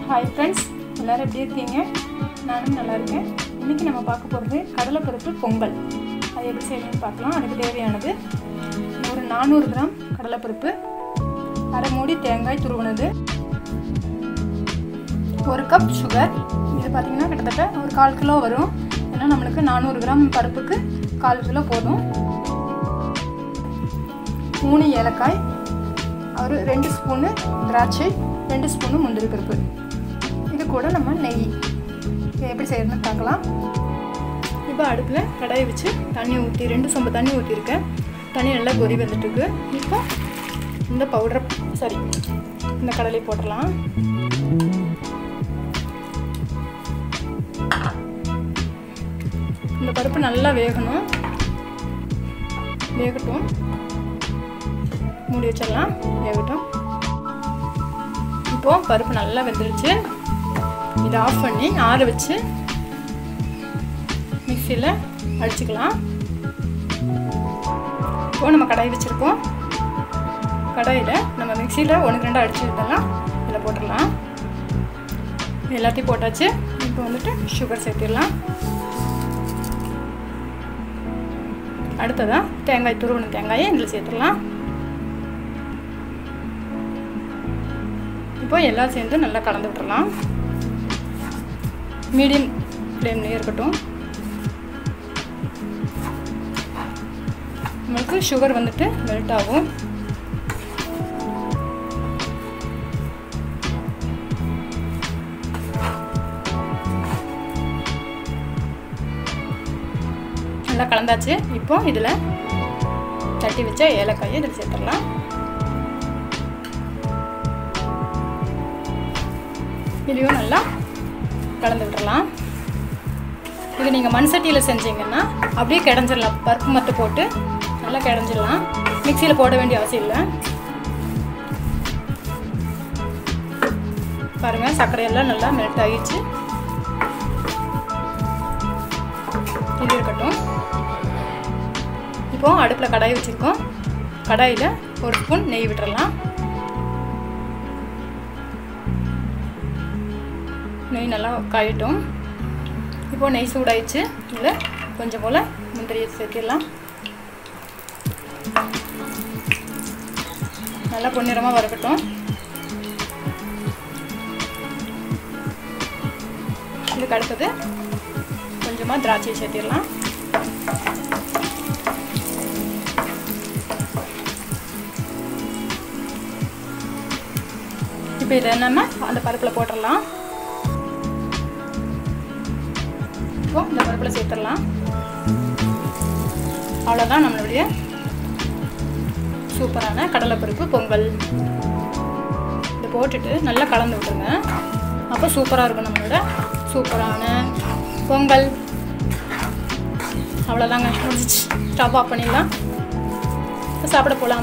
hi friends எல்லோரும் எப்படி இருக்கீங்க நானும் நல்லா இருக்கேன் இன்றைக்கி நம்ம பார்க்க போகிறது கடலைப்பருப்பு பொங்கல் அது எப்படி செய்யணும்னு பார்க்கலாம் அதுக்கு தேவையானது ஒரு நானூறு கிராம் கடலைப்பருப்பு அரை மூடி தேங்காய் துருவனது ஒரு கப் சுகர் இது பார்த்திங்கன்னா கிட்டத்தட்ட ஒரு கால் கிலோ வரும் ஏன்னா நம்மளுக்கு நானூறு கிராம் பருப்புக்கு கால் கிலோ போதும் மூணு ஏலக்காய் ஒரு ரெண்டு ஸ்பூனு திராட்சை ரெண்டு ஸ்பூனு முந்திரி பருப்பு இது கூட நம்ம நெய் இது எப்படி செய்யணும்னு பார்க்கலாம் இப்போ அடுப்பில் கடாயை வச்சு தண்ணி ஊற்றி ரெண்டு சொம்பு தண்ணி ஊற்றிருக்கேன் தண்ணி நல்லா கொதி வந்துட்டுருக்கு இப்போ இந்த பவுடர் சாரி இந்த கடலை போட்டுடலாம் இந்த பருப்பு நல்லா வேகணும் வேகட்டும் மூடி வச்சிடலாம் வேகட்டும் இப்போது பருப்பு நல்லா வெந்துருச்சு இதை ஆஃப் பண்ணி ஆற வச்சு மிக்சியில் அடிச்சுக்கலாம் இப்போது நம்ம கடாய் வச்சுருக்கோம் கடாயில் நம்ம மிக்சியில் ஒன்று ரெண்டு அடிச்சு விட்டலாம் இதில் போட்டுடலாம் எல்லாத்தையும் போட்டாச்சு இப்போ வந்துட்டு சுகர் சேர்த்திடலாம் அடுத்ததாக தேங்காய் துருவன தேங்காயை இதில் சேர்த்துடலாம் இப்போ எல்லாம் சேர்ந்து நல்லா கலந்து விட்டுறலாம் மீடியம் ஃப்ளேம்லேயே இருக்கட்டும் நம்மளுக்கு சுகர் வந்துட்டு மெல்ட் ஆகும் நல்லா கலந்தாச்சு இப்போ இதில் தட்டி வச்ச ஏலக்காயை இதில் சேர்த்துடலாம் இதையும் நல்லா கலந்து விட்டுறலாம் இது நீங்கள் மண் சட்டியில் செஞ்சீங்கன்னா அப்படியே கிடஞ்சிடலாம் பருப்பு மட்டும் போட்டு நல்லா கிடஞ்சிடலாம் மிக்சியில் போட வேண்டிய அவசியம் இல்லை பாருங்கள் சர்க்கரையெல்லாம் நல்லா மெல்ட் ஆகிடுச்சு இது இருக்கட்டும் இப்போ அடுப்பில் கடாய் வச்சுருக்கோம் கடாயில் ஒரு ஸ்பூன் நெய் விட்டுறலாம் நெய் நல்லா காயட்டும் இப்போது நெய் சூடாயிடுச்சு இதில் கொஞ்சம் போல் முந்திரியை சேர்த்திடலாம் நல்லா பொன்னிறமாக வறுக்கட்டும் இதுக்கு அடுத்தது கொஞ்சமாக திராட்சை சேர்த்திடலாம் இப்போ இதை நம்ம அந்த பருப்பில் போட்டுடலாம் இப்போ இந்த பருப்பில் சேர்த்துடலாம் அவ்வளோதான் நம்மளுடைய சூப்பரான கடலைப்பருப்பு பொங்கல் இதை போட்டுட்டு நல்லா கலந்து விட்டுருங்க அப்போ சூப்பராக இருக்கும் நம்மளோட சூப்பரான பொங்கல் அவ்வளோதாங்க முடிஞ்சிச்சு ஸ்டவ் ஆஃப் பண்ணிடலாம் சாப்பிட போகலாம்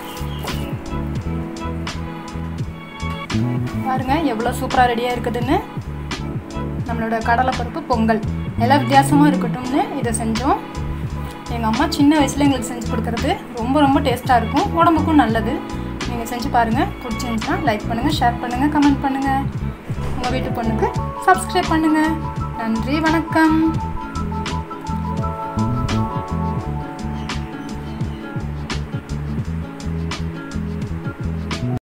பாருங்க எவ்வளோ சூப்பராக ரெடியாக இருக்குதுன்னு நம்மளோட கடலைப்பருப்பு பொங்கல் எல்லாம் வித்தியாசமாக இருக்கட்டும்னு இதை செஞ்சோம் எங்கள் அம்மா சின்ன வயசில் எங்களுக்கு செஞ்சு கொடுக்குறது ரொம்ப ரொம்ப டேஸ்ட்டாக இருக்கும் உடம்புக்கும் நல்லது நீங்கள் செஞ்சு பாருங்கள் பிடிச்சிருந்துச்சுன்னா லைக் பண்ணுங்கள் ஷேர் பண்ணுங்கள் கமெண்ட் பண்ணுங்கள் உங்கள் வீட்டு பொண்ணுக்கு சப்ஸ்கிரைப் பண்ணுங்கள் நன்றி வணக்கம்